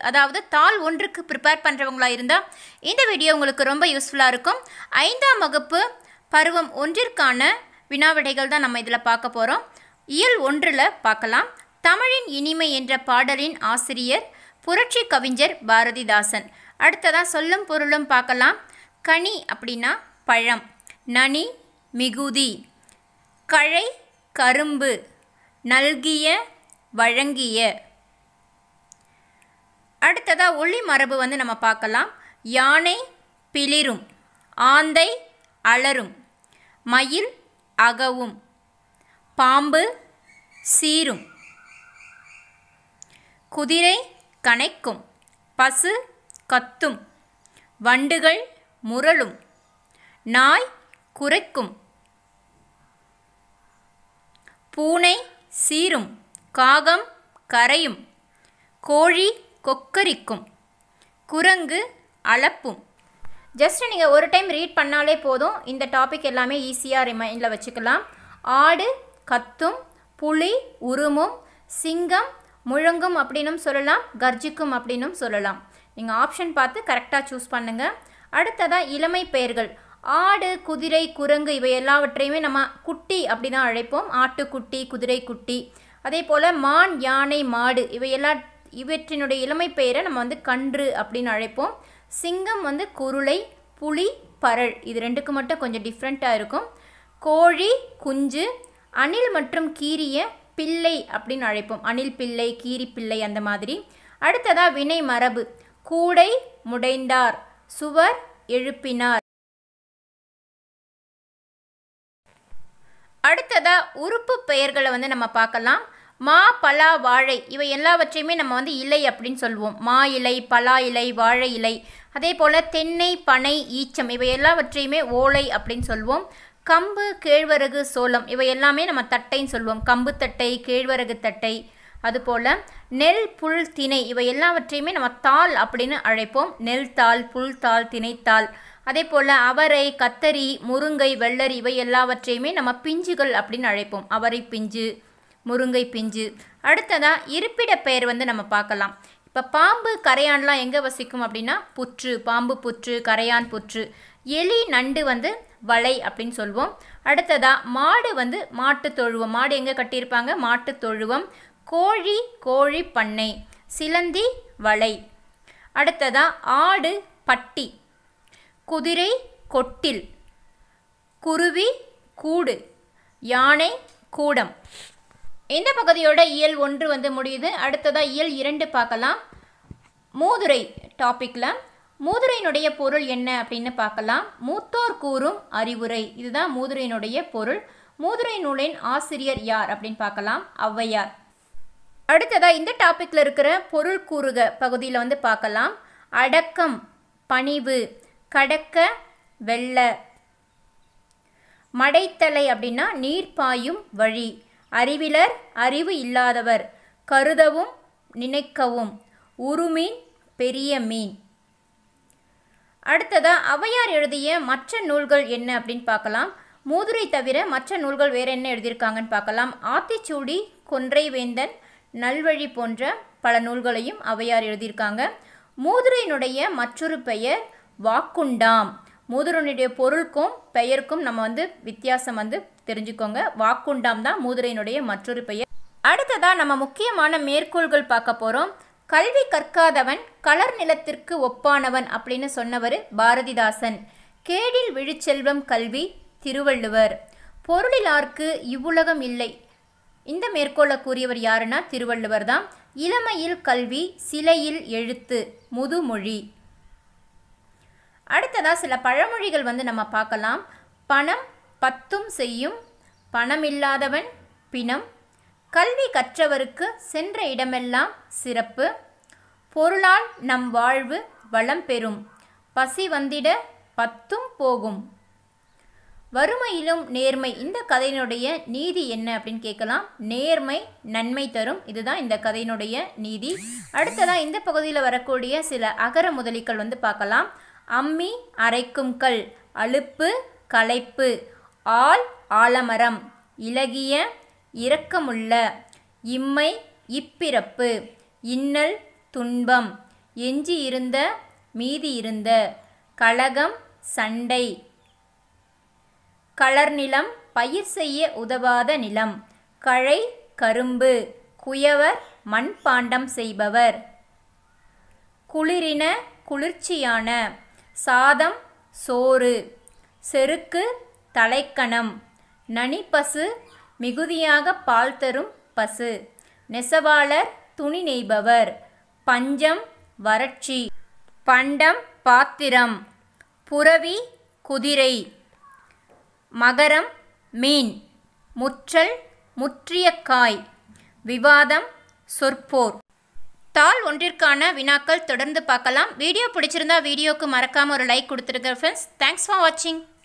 அதாவது தாள் ஒன்றுக்கு ப்ரிப்பேர் பண்ணுறவங்களா இருந்தால் இந்த வீடியோ உங்களுக்கு ரொம்ப யூஸ்ஃபுல்லாக இருக்கும் ஐந்தாம் வகுப்பு பருவம் ஒன்றிற்கான வினாவிடைகள் தான் நம்ம இதில் பார்க்க போகிறோம் இயல் ஒன்றில் பார்க்கலாம் தமிழின் இனிமை என்ற பாடலின் ஆசிரியர் புரட்சி கவிஞர் பாரதிதாசன் அடுத்ததாக சொல்லும் பொருளும் பார்க்கலாம் கனி அப்படின்னா பழம் நனி மிகுதி கழை கரும்பு நல்கிய வழங்கிய அடுத்ததாக ஒளி மரபு வந்து நம்ம பார்க்கலாம் யானை பிளிரும் ஆந்தை அலரும் மயில் அகவும் பாம்பு சீரும் குதிரை கனைக்கும் பசு கத்தும் வண்டுகள் முரளும் நாய் குரைக்கும் பூனை சீரும் காகம் கரையும் கோழி கொக்கரிக்கும் குரங்கு அளப்பும் ஜஸ்ட் நீங்கள் ஒரு டைம் ரீட் பண்ணாலே போதும் இந்த டாபிக் எல்லாமே ஈஸியாக ரிமைண்டில் வச்சுக்கலாம் ஆடு கத்தும் புலி உருமும் சிங்கம் முழங்கும் அப்படின்னும் சொல்லலாம் கர்ஜிக்கும் அப்படின்னும் சொல்லலாம் நீங்கள் ஆப்ஷன் பார்த்து கரெக்டாக சூஸ் பண்ணுங்கள் அடுத்ததாக இளமை பெயர்கள் ஆடு குதிரை குரங்கு இவை எல்லாவற்றையுமே நம்ம குட்டி அப்படி தான் அழைப்போம் ஆட்டுக்குட்டி குதிரை குட்டி அதே போல் மான் யானை மாடு இவை எல்லா இவற்றினுடைய இளமை பெயரை நம்ம வந்து கன்று அப்படின்னு அழைப்போம் சிங்கம் வந்து குருளை புலி பரல் இது ரெண்டுக்கு மட்டும் கொஞ்சம் டிஃப்ரெண்ட்டாக இருக்கும் கோழி குஞ்சு அணில் மற்றும் கீரிய பிள்ளை அப்படின்னு அழைப்போம் அணில் பிள்ளை கீரி பிள்ளை அந்த மாதிரி அடுத்ததாக வினை மரபு கூடை முடைந்தார் சுவர் எழுப்பினார் அடுத்ததா உறுப்பு பெயர்களை வந்து நம்ம பார்க்கலாம் மா பலா வாழை இவை எல்லாவற்றையுமே நம்ம வந்து இலை அப்படின்னு சொல்லுவோம் மா இலை பலா இலை வாழை இலை அதே போல் தென்னை பனை ஈச்சம் இவை எல்லாவற்றையுமே ஓலை அப்படின்னு சொல்லுவோம் கம்பு கேழ்வரகு சோளம் இவை எல்லாமே நம்ம தட்டைன்னு சொல்லுவோம் கம்பு தட்டை கேழ்வரகு தட்டை அதுபோல் நெல் புல் திணை இவை எல்லாவற்றையுமே நம்ம தாள் அப்படின்னு அழைப்போம் நெல் தாள் புல் தாள் திணைத்தாள் அதே போல் அவரை கத்தரி முருங்கை வெள்ளரி இவை எல்லாவற்றையுமே நம்ம பிஞ்சுகள் அப்படின்னு அழைப்போம் அவரை பிஞ்சு முருங்கை பிஞ்சு அடுத்ததாக இருப்பிட பெயர் வந்து நம்ம பார்க்கலாம் இப்போ பாம்பு கரையான்லாம் எங்கே வசிக்கும் அப்படின்னா புற்று பாம்பு புற்று கரையான் புற்று எலி நண்டு வந்து வலை அப்படின்னு சொல்லுவோம் அடுத்ததாக மாடு வந்து மாட்டு தொழுவம் மாடு எங்கே கட்டியிருப்பாங்க மாட்டு தொழுவம் கோழி கோழி பண்ணை சிலந்தி வலை அடுத்ததாக ஆடு பட்டி குதிரை கொட்டில் குருவி கூடு யானை கூடம் இந்த பகுதியோட இயல் ஒன்று வந்து முடியுது அடுத்ததாக இயல் இரண்டு பார்க்கலாம் மூதுரை டாப்பிக்கில் மூதுரையினுடைய பொருள் என்ன அப்படின்னு பார்க்கலாம் மூத்தோர் கூறும் அறிவுரை இதுதான் மூதுரையினுடைய பொருள் மூதுரை நூலின் ஆசிரியர் யார் அப்படின்னு பார்க்கலாம் ஔவையார் அடுத்ததாக இந்த டாப்பிக்கில் இருக்கிற பொருள் கூறுக பகுதியில் வந்து பார்க்கலாம் அடக்கம் பணிவு கடக்க வெள்ள மடைத்தலை அப்படின்னா நீர் பாயும் வழி அறிவிலர் அறிவு இல்லாதவர் கருதவும் நினைக்கவும் உருமீன் பெரிய மீன் அடுத்ததா ஔவையார் எழுதிய மற்ற நூல்கள் என்ன அப்படின்னு பார்க்கலாம் மூதுரை தவிர மற்ற நூல்கள் வேற என்ன எழுதியிருக்காங்கன்னு பார்க்கலாம் ஆத்திச்சூடி கொன்றை வேந்தன் நல்வழி போன்ற பல நூல்களையும் ஔவையார் எழுதியிருக்காங்க மூதுரையினுடைய மற்றொரு பெயர் வாக்குண்டாம் மூதுரையினுடைய பொருளுக்கும் பெயருக்கும் நம்ம வந்து வித்தியாசம் வந்து தெரிஞ்சுக்கோங்க வாக்குண்டாம் தான் மூதுரையினுடைய மற்றொரு பெயர் அடுத்ததாக நம்ம முக்கியமான மேற்கோள்கள் பார்க்க போகிறோம் கல்வி கற்காதவன் கலர் நிலத்திற்கு ஒப்பானவன் அப்படின்னு சொன்னவர் பாரதிதாசன் கேடில் விழிச்செல்வம் கல்வி திருவள்ளுவர் பொருளிலார்க்கு இவ்வுலகம் இல்லை இந்த மேற்கோளை கூறியவர் யாருன்னா திருவள்ளுவர் தான் இளமையில் கல்வி சிலையில் எழுத்து முதுமொழி அடுத்ததாக சில பழமொழிகள் வந்து நம்ம பார்க்கலாம் பணம் பத்தும் செய்யும் பணமில்லாதவன் பிணம் கல்வி கற்றவருக்கு சென்ற இடமெல்லாம் சிறப்பு பொருளால் நம் வாழ்வு வளம் பெறும் பசி வந்திட பத்தும் போகும் வறுமையிலும் நேர்மை இந்த கதையினுடைய நீதி என்ன அப்படின்னு கேட்கலாம் நேர்மை நன்மை தரும் இதுதான் இந்த கதையினுடைய நீதி அடுத்ததாக இந்த பகுதியில் வரக்கூடிய சில அகர முதலிகள் வந்து பார்க்கலாம் அம்மி அரைக்கும் கல் அலுப்பு களைப்பு ஆள் ஆலமரம் இலகிய இரக்கமுள்ள இம்மை இப்பிறப்பு இன்னல் துன்பம் எஞ்சி இருந்த மீதி இருந்த கலகம் சண்டை களர் நிலம் பயிர் செய்ய உதவாத நிலம் கழை கரும்பு குயவர் மண்பாண்டம் செய்பவர் குளிரின குளிர்ச்சியான சாதம் சோறு செருக்கு தலைக்கணம் நனிப்பசு மிகுதியாக பால் தரும் பசு நெசவாளர் துணி நெய்பவர் பஞ்சம் வறட்சி பண்டம் பாத்திரம் புரவி குதிரை மகரம் மீன் முற்றல் முற்றிய காய் விவாதம் சொற்போர் தாள் ஒன்றிற்கான வினாக்கள் தொடர்ந்து பார்க்கலாம் வீடியோ பிடிச்சிருந்தா வீடியோக்கு மறக்காமல் ஒரு லைக் கொடுத்துருங்க ஃப்ரெண்ட்ஸ் தேங்க்ஸ் ஃபார் வாட்சிங்